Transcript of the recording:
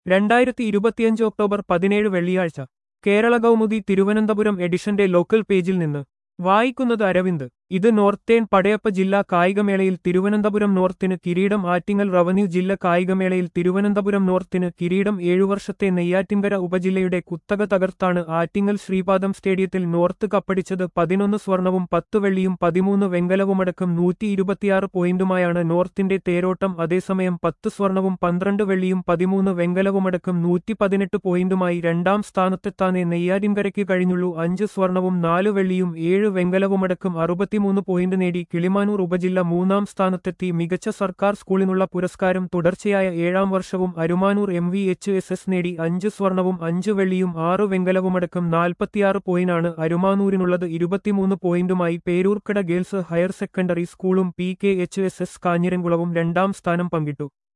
രണ്ടായിരത്തി ഇരുപത്തിയഞ്ച് ഒക്ടോബർ പതിനേഴ് വെള്ളിയാഴ്ച കേരള കൗമുദി തിരുവനന്തപുരം എഡിഷന്റെ ലോക്കൽ പേജിൽ നിന്ന് വായിക്കുന്നത് അരവിന്ദ് ഇത് നോർത്തേൺ പടയപ്പ ജില്ലാ കായികമേളയിൽ തിരുവനന്തപുരം നോർത്തിന് കിരീടം ആറ്റിങ്ങൽ റവന്യൂ ജില്ല കായികമേളയിൽ തിരുവനന്തപുരം നോർത്തിന് കിരീടം ഏഴു വർഷത്തെ നെയ്യാറ്റിൻകര ഉപജില്ലയുടെ കുത്തക തകർത്താണ് ആറ്റിങ്ങൽ ശ്രീപാദം സ്റ്റേഡിയത്തിൽ നോർത്ത് കപ്പടിച്ചത് പതിനൊന്ന് സ്വർണവും പത്ത് വെള്ളിയും പതിമൂന്ന് വെങ്കലവുമടക്കം നൂറ്റി ഇരുപത്തിയാറ് പോയിന്റുമായാണ് നോർത്തിന്റെ തേരോട്ടം അതേസമയം പത്ത് സ്വർണവും പന്ത്രണ്ട് വെള്ളിയും പതിമൂന്ന് വെങ്കലവുമടക്കം നൂറ്റി പതിനെട്ട് പോയിന്റുമായി രണ്ടാം സ്ഥാനത്തെത്താനേ നെയ്യാറ്റിൻകരയ്ക്ക് കഴിഞ്ഞുള്ളൂ അഞ്ച് സ്വർണവും നാല് വെള്ളിയും ഏഴ് വെങ്കലവുമടക്കം അറുപത്തിമൂന്ന് പോയിന്റ് നേടി കിളിമാനൂർ ഉപജില്ല മൂന്നാം സ്ഥാനത്തെത്തി മികച്ച സർക്കാർ സ്കൂളിനുള്ള പുരസ്കാരം തുടർച്ചയായ ഏഴാം വർഷവും Arumanoor M V H S S നേടി അഞ്ച് സ്വർണവും അഞ്ച് വെള്ളിയും ആറ് വെങ്കലവുമടക്കം നാൽപ്പത്തിയാറ് പോയിന്റാണ് അരുമാനൂരിനുള്ളത് ഇരുപത്തിമൂന്ന് പോയിന്റുമായി പേരൂർക്കട ഗേൾസ് ഹയർ സെക്കൻഡറി സ്കൂളും P K H S S കാഞ്ഞിരംകുളവും രണ്ടാം സ്ഥാനം പങ്കിട്ടു